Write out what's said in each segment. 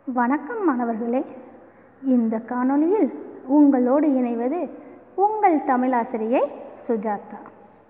வணக்கம் மாணவர்களே இந்த காணொளியில் உங்களோடு இணைவது உங்கள் தமிழாசிரியை சுஜாதா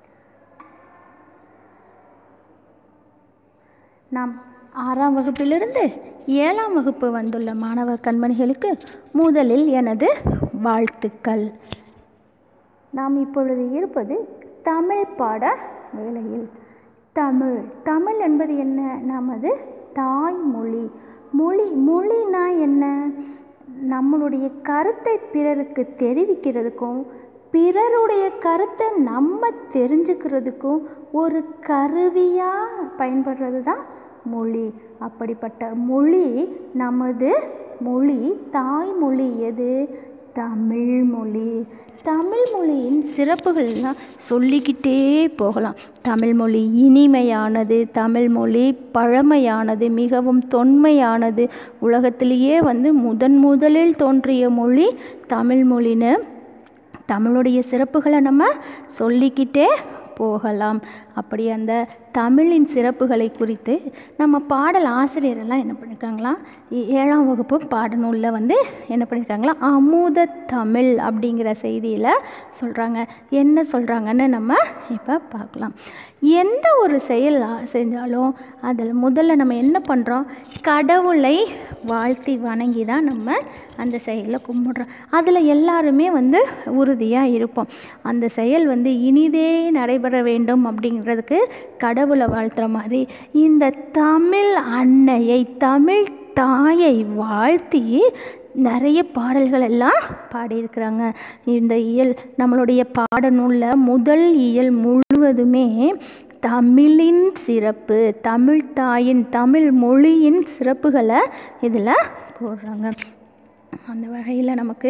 நாம் ஆறாம் வகுப்பிலிருந்து ஏழாம் வகுப்பு வந்துள்ள மாணவர் கண்மணிகளுக்கு முதலில் எனது வாழ்த்துக்கள் நாம் இப்பொழுது இருப்பது தமிழ் பாட வேளையில் தமிழ் தமிழ் என்பது என்ன நமது தாய்மொழி மொழி மொழினா என்ன நம்மளுடைய கருத்தை பிறருக்கு தெரிவிக்கிறதுக்கும் பிறருடைய கருத்தை நம்ம தெரிஞ்சுக்கிறதுக்கும் ஒரு கருவியாக பயன்படுறது தான் மொழி அப்படிப்பட்ட மொழி நமது மொழி தாய்மொழி எது தமிழ் மொழி தமிழ் மொழியின் சிறப்புகள்லாம் சொல்லிக்கிட்டே போகலாம் தமிழ் மொழி இனிமையானது தமிழ் மொழி பழமையானது மிகவும் தொன்மையானது உலகத்திலேயே வந்து முதன் முதலில் தோன்றிய மொழி தமிழ் மொழின்னு தமிழுடைய சிறப்புகளை நம்ம சொல்லிக்கிட்டே போகலாம் அப்படி அந்த தமிழின் சிறப்புகளை குறித்து நம்ம பாடல் ஆசிரியரெல்லாம் என்ன பண்ணியிருக்காங்களாம் ஏழாம் வகுப்பு பாடநூலில் வந்து என்ன பண்ணியிருக்காங்களா அமுத தமிழ் அப்படிங்கிற செய்தியில் சொல்கிறாங்க என்ன சொல்கிறாங்கன்னு நம்ம இப்போ பார்க்கலாம் எந்த ஒரு செயல் செஞ்சாலும் அதில் முதல்ல நம்ம என்ன பண்ணுறோம் கடவுளை வாழ்த்தி வணங்கி தான் நம்ம அந்த செயலை கும்பிடுறோம் அதில் எல்லாருமே வந்து உறுதியாக இருப்போம் அந்த செயல் வந்து இனிதே நடைபெற வேண்டும் அப்படிங்கிறதுக்கு கடவுளை வாழ்த்துற மாதிரி இந்த தமிழ் அன்னையை தமிழ் தாயை வாழ்த்தி நிறைய பாடல்கள் எல்லாம் பாடியிருக்கிறாங்க இந்த இயல் நம்மளுடைய பாடநூலில் முதல் இயல் முழுவதுமே தமிழின் சிறப்பு தமிழ் தாயின் தமிழ் மொழியின் சிறப்புகளை இதில் கூறுறாங்க அந்த வகையில் நமக்கு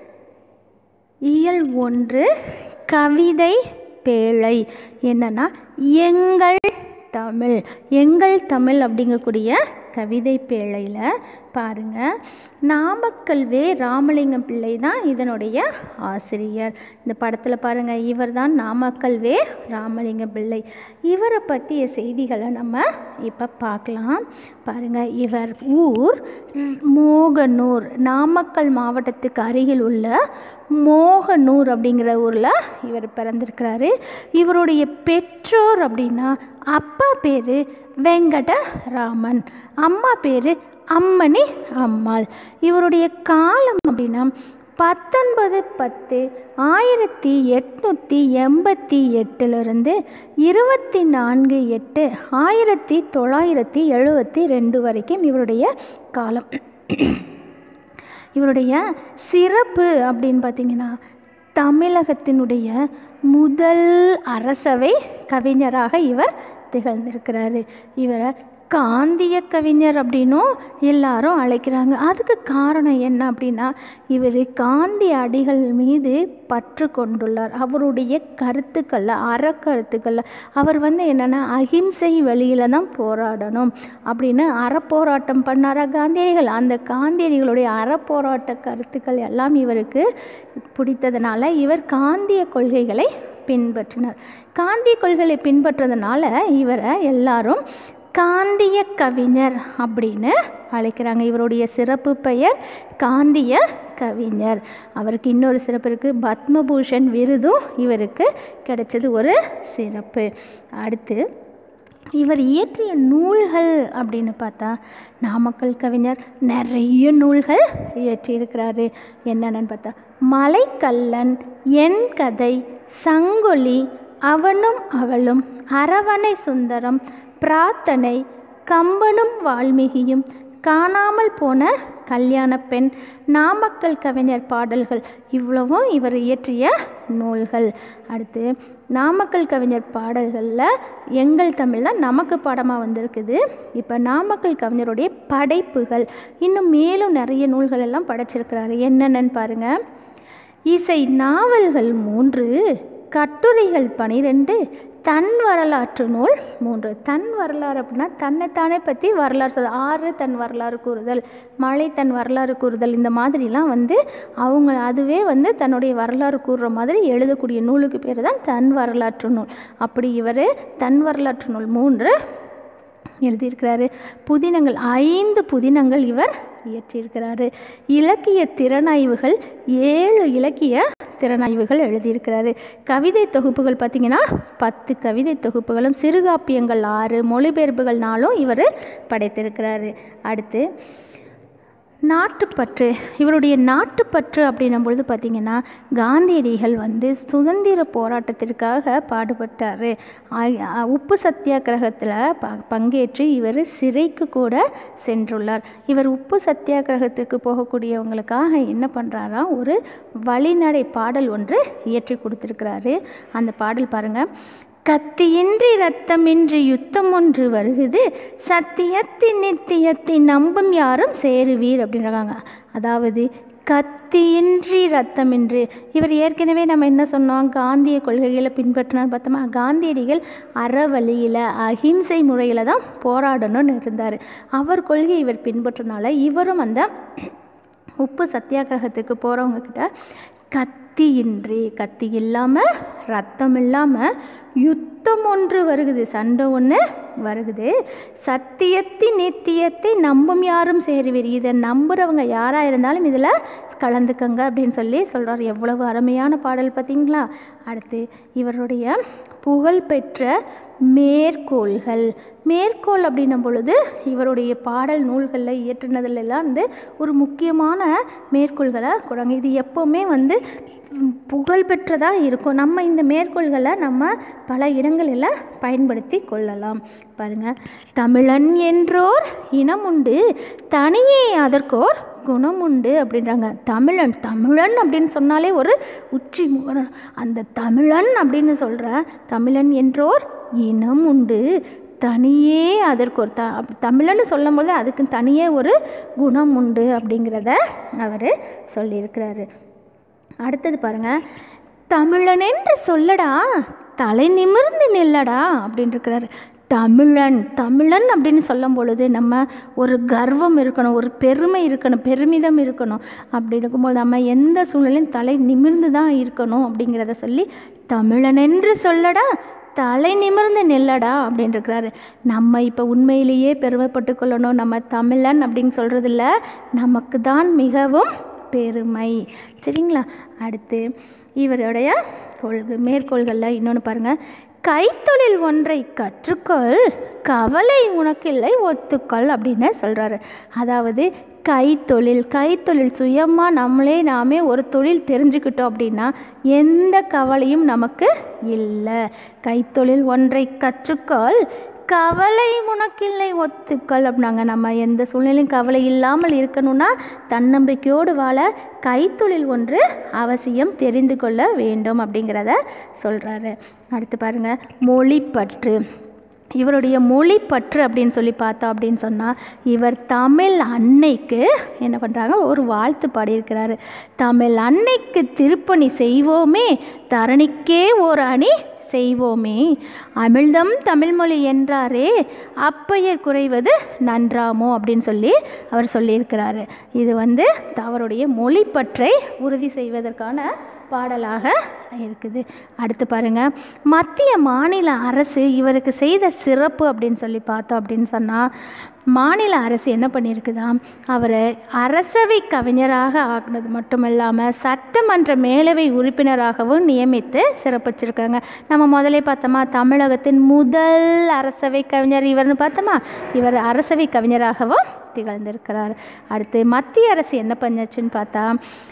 இயல் ஒன்று கவிதை பேழை என்னன்னா எங்கள் தமிழ் எங்கள் தமிழ் அப்படிங்கக்கூடிய கவிதை பேழையில் பாருங்கள் நாமக்கல் வே ராமலிங்கம் பிள்ளை தான் இதனுடைய ஆசிரியர் இந்த படத்தில் பாருங்கள் இவர் தான் நாமக்கல் வே ராமலிங்கம் பிள்ளை இவரை பற்றிய செய்திகளை நம்ம இப்போ பார்க்கலாம் பாருங்கள் இவர் ஊர் மோகனூர் நாமக்கல் மாவட்டத்துக்கு அருகில் உள்ள மோகனூர் அப்படிங்கிற ஊரில் இவர் பிறந்திருக்கிறாரு இவருடைய பெற்றோர் அப்படின்னா அப்பா பேர் வெங்கடராமன் அம்மா பேர் அம்மணி அம்மாள் இவருடைய காலம் அப்படின்னா பத்தொன்பது பத்து ஆயிரத்தி எட்நூற்றி எண்பத்தி எட்டுலேருந்து இருபத்தி நான்கு எட்டு ஆயிரத்தி தொள்ளாயிரத்தி எழுபத்தி ரெண்டு வரைக்கும் இவருடைய காலம் இவருடைய சிறப்பு அப்படின்னு பார்த்தீங்கன்னா தமிழகத்தினுடைய முதல் அரசவை கவிஞராக இவர் திகழ்ந்திருக்கிறாரு இவரை காந்திய கவிஞர் அப்படின்னும் எல்லாரும் அழைக்கிறாங்க அதுக்கு காரணம் என்ன அப்படின்னா இவர் காந்தி அடிகள் மீது பற்று கொண்டுள்ளார் அவருடைய கருத்துக்களில் அறக்கருத்துக்களில் அவர் வந்து என்னென்னா அஹிம்சை வழியில் தான் போராடணும் அப்படின்னு அறப்போராட்டம் பண்ணாரா காந்தியடிகள் அந்த காந்தியடிகளுடைய அறப்போராட்ட கருத்துக்கள் எல்லாம் இவருக்கு பிடித்ததுனால இவர் காந்திய கொள்கைகளை பின்பற்றினார் காந்திய கொள்கைகளை பின்பற்றதுனால இவரை எல்லாரும் காந்திய கவிஞர் அப்படின்னு அழைக்கிறாங்க இவருடைய சிறப்பு பெயர் காந்திய கவிஞர் அவருக்கு இன்னொரு சிறப்பு இருக்குது பத்மபூஷன் விருதும் இவருக்கு கிடைச்சது ஒரு சிறப்பு அடுத்து இவர் இயற்றிய நூல்கள் அப்படின்னு பார்த்தா நாமக்கல் கவிஞர் நிறைய நூல்கள் இயற்றியிருக்கிறாரு என்னென்னு பார்த்தா மலைக்கல்லன் என் கதை சங்கொலி அவனும் அவளும் அரவணை சுந்தரம் பிரார்த்தனை கம்பனும் வால்மீகியும் காணாமல் போன கல்யாண பெண் நாமக்கல் கவிஞர் பாடல்கள் இவ்வளவும் இவர் இயற்றிய நூல்கள் அடுத்து நாமக்கல் கவிஞர் பாடல்களில் எங்கள் தமிழ் தான் நமக்கு பாடமாக வந்திருக்குது இப்போ நாமக்கல் கவிஞருடைய படைப்புகள் இன்னும் மேலும் நிறைய நூல்கள் எல்லாம் படைச்சிருக்கிறாரு என்னென்னு பாருங்கள் இசை நாவல்கள் மூன்று கட்டுரைகள் பனிரெண்டு தன் வரலாற்று நூல் மூன்று தன் வரலாறு அப்படின்னா தன்னைத்தானே பற்றி வரலாறு சொல் ஆறு தன் வரலாறு கூறுதல் மழை தன் வரலாறு கூறுதல் இந்த மாதிரிலாம் வந்து அவங்க அதுவே வந்து தன்னுடைய வரலாறு கூறுற மாதிரி எழுதக்கூடிய நூலுக்கு பேர் தான் தன் வரலாற்று நூல் அப்படி இவர் தன் வரலாற்று நூல் மூன்று எழுதியிருக்கிறாரு புதினங்கள் ஐந்து புதினங்கள் இவர் இயற்றியிருக்கிறாரு இலக்கிய திறனாய்வுகள் ஏழு இலக்கிய திறனாய்வுகள் எழுதியிருக்கிறாரு கவிதை தொகுப்புகள் பார்த்திங்கன்னா பத்து கவிதை தொகுப்புகளும் சிறுகாப்பியங்கள் ஆறு மொழிபெயர்ப்புகள் நாளும் இவர் படைத்திருக்கிறாரு அடுத்து நாட்டுப்பற்று இவருடைய நாட்டுப்பற்று அப்படின்னும் பொழுது பார்த்திங்கன்னா காந்தியடிகள் வந்து சுதந்திர போராட்டத்திற்காக பாடுபட்டார் உப்பு சத்தியாகிரகத்தில் ப பங்கேற்று இவர் சிறைக்கு கூட சென்றுள்ளார் இவர் உப்பு சத்தியாகிரகத்துக்கு போகக்கூடியவங்களுக்காக என்ன பண்ணுறாரா ஒரு வழிநடை பாடல் ஒன்று இயற்றி கொடுத்துருக்கிறாரு அந்த பாடல் பாருங்கள் கத்தியின்றி ரத்தமின்றி யுத்தம் ஒன்று வருகுது சத்தியத்தின் நித்தியத்தின் நம்பும் யாரும் சேருவீர் அப்படின்றாங்க அதாவது கத்தியின்றி ரத்தமின்றி இவர் ஏற்கனவே நம்ம என்ன சொன்னோம் காந்திய கொள்கைகளை பின்பற்றினார் பார்த்தோமா காந்தியடிகள் அறவழியில் அஹிம்சை முறையில் தான் போராடணும்னு இருந்தார் அவர் கொள்கை இவர் பின்பற்றினால இவரும் அந்த உப்பு சத்தியாகிரகத்துக்கு போகிறவங்க கிட்ட கத்தியின்றி கத்தி இல்லாமல் ரத்தம் இல்லாமல் யுத்தம் ஒன்று வருகுது சண்டை ஒன்று வருகுது சத்தியத்தின் நித்தியத்தை நம்பும் யாரும் சேருவீர் இதை நம்புகிறவங்க யாராக இருந்தாலும் இதில் கலந்துக்கங்க அப்படின்னு சொல்லி சொல்கிறார் எவ்வளவு அருமையான பாடல் பார்த்தீங்களா அடுத்து இவருடைய புகழ்பெற்ற மேற்கோள்கள் மேற்கோள் அப்படின்னும் பொழுது இவருடைய பாடல் நூல்களில் இயற்றினதுலலாம் வந்து ஒரு முக்கியமான மேற்கோள்களை கொடுங்க இது எப்போவுமே வந்து புகழ்பெற்றதாக இருக்கும் நம்ம இந்த மேற்கோள்களை நம்ம பல இடங்களில் பயன்படுத்தி கொள்ளலாம் பாருங்கள் தமிழன் என்றோர் இனம் உண்டு தனியே அதற்கோர் குணம் உண்டு அப்படின்றாங்க தமிழன் தமிழன் அப்படின்னு சொன்னாலே ஒரு உச்சி முகரம் அந்த தமிழன் அப்படின்னு சொல்கிற தமிழன் என்றோர் இனம் உண்டு தனியே அதற்கு ஒரு த தமிழன்னு சொல்லும் போது அதுக்கு தனியே ஒரு குணம் உண்டு அப்படிங்கிறத அவர் சொல்லியிருக்கிறாரு அடுத்தது பாருங்க தமிழன் என்று சொல்லடா தலை நிமிர்ந்து நில்லடா அப்படின்னு இருக்கிறாரு தமிழன் தமிழன் அப்படின்னு சொல்லும் பொழுது நம்ம ஒரு கர்வம் இருக்கணும் ஒரு பெருமை இருக்கணும் பெருமிதம் இருக்கணும் அப்படி இருக்கும்போது நம்ம எந்த சூழ்நிலையும் தலை நிமிர்ந்து தான் இருக்கணும் அப்படிங்கிறத சொல்லி தமிழன் என்று சொல்லடா தலை நிமிர்ந்து நில்லடா அப்படின்னு இருக்கிறாரு நம்ம இப்போ உண்மையிலேயே பெருமைப்பட்டு கொள்ளணும் நம்ம தமிழன் அப்படின்னு சொல்கிறதில்ல நமக்கு தான் மிகவும் பெருமை சரிங்களா அடுத்து இவருடைய கொள்கை மேற்கோள்களில் இன்னொன்று பாருங்கள் கைத்தொழில் ஒன்றை கற்றுக்கொள் கவலை உனக்கில்லை ஒத்துக்கொள் அப்படின்னு சொல்கிறாரு அதாவது கைத்தொழில் கைத்தொழில் சுயமாக நம்மளே நாமே ஒரு தொழில் தெரிஞ்சுக்கிட்டோம் அப்படின்னா எந்த கவலையும் நமக்கு இல்லை கைத்தொழில் ஒன்றை கற்றுக்கொள் கவலை உனக்கில்லை ஒத்துக்கள் அப்படின்னாங்க நம்ம எந்த சூழ்நிலையும் கவலை இல்லாமல் இருக்கணும்னா தன்னம்பிக்கையோடு வாழ கைத்தொழில் ஒன்று அவசியம் தெரிந்து கொள்ள வேண்டும் அப்படிங்கிறத சொல்கிறாரு அடுத்து பாருங்கள் மொழிப்பற்று இவருடைய மொழி பற்று அப்படின்னு சொல்லி பார்த்தோம் அப்படின்னு சொன்னால் இவர் தமிழ் அன்னைக்கு என்ன பண்ணுறாங்க ஒரு வாழ்த்து பாடியிருக்கிறாரு தமிழ் அன்னைக்கு திருப்பணி செய்வோமே தரணிக்கே ஒரு அணி செய்வோமே அமிழ்தம் தமிழ்மொழி என்றாரே அப்பெயர் குறைவது நன்றாமோ அப்படின்னு சொல்லி அவர் சொல்லியிருக்கிறாரு இது வந்து அவருடைய மொழிப்பற்றை உறுதி செய்வதற்கான பாடலாக இருக்குது அடுத்து பாருங்க மத்திய மாநில அரசு இவருக்கு செய்த சிறப்பு அப்படின்னு சொல்லி பார்த்தோம் அப்படின்னு சொன்னால் மாநில அரசு என்ன பண்ணியிருக்குதாம் அவரை அரசவை கவிஞராக ஆக்குனது மட்டும் இல்லாமல் சட்டமன்ற மேலவை உறுப்பினராகவும் நியமித்து சிறப்பிச்சிருக்காங்க நம்ம முதலே பார்த்தோமா தமிழகத்தின் முதல் அரசவை கவிஞர் இவர்னு பார்த்தோமா இவர் அரசவை கவிஞராகவும் திகழ்ந்திருக்கிறார் அடுத்து மத்திய அரசு என்ன பண்ணுச்சுன்னு பார்த்தா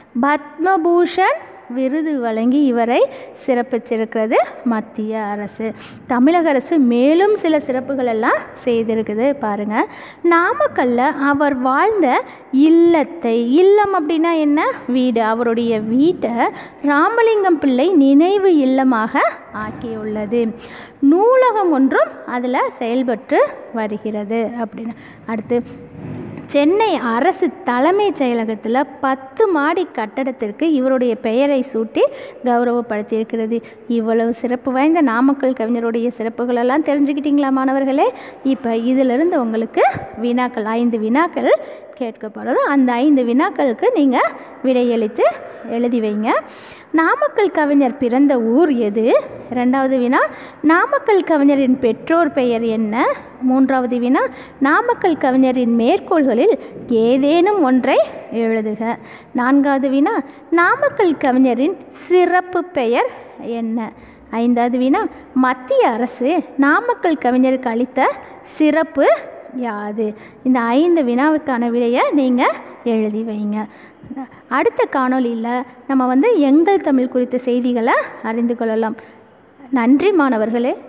பத்மபூஷன் விருது வழங்கி இவரை சிறப்பிச்சிருக்கிறது மத்திய அரசு தமிழக அரசு மேலும் சில சிறப்புகள் எல்லாம் செய்திருக்குது பாருங்க நாமக்கல்ல அவர் வாழ்ந்த இல்லத்தை இல்லம் அப்படின்னா என்ன வீடு அவருடைய வீட்டை ராமலிங்கம் பிள்ளை நினைவு இல்லமாக ஆக்கியுள்ளது நூலகம் ஒன்றும் அதில் செயல்பட்டு வருகிறது அப்படின்னு அடுத்து சென்னை அரசு தலைமைச் செயலகத்தில் பத்து மாடி கட்டடத்திற்கு இவருடைய பெயரை சூட்டி கௌரவப்படுத்தியிருக்கிறது இவ்வளவு சிறப்பு வாய்ந்த நாமக்கல் கவிஞருடைய சிறப்புகளெல்லாம் தெரிஞ்சுக்கிட்டீங்களா மாணவர்களே இப்போ இதிலிருந்து உங்களுக்கு வினாக்கள் ஐந்து வினாக்கள் கேட்கப்படுறது அந்த ஐந்து வினாக்களுக்கு நீங்கள் விடையளித்து எழுதி வைங்க நாமக்கல் கவிஞர் பிறந்த ஊர் எது ரெண்டாவது வினா நாமக்கல் கவிஞரின் பெற்றோர் பெயர் என்ன மூன்றாவது வினா நாமக்கல் கவிஞரின் மேற்கோள்களில் ஏதேனும் ஒன்றை எழுதுக நான்காவது வினா நாமக்கல் கவிஞரின் சிறப்பு பெயர் என்ன ஐந்தாவது வினா மத்திய அரசு நாமக்கல் கவிஞருக்கு அளித்த சிறப்பு யாது இந்த ஐந்து வினாவுக்கான விடையை நீங்கள் எழுதி வைங்க அடுத்த காணொளியில் நம்ம வந்து எங்கள் தமிழ் குறித்த செய்திகளை அறிந்து கொள்ளலாம் நன்றி மாணவர்களே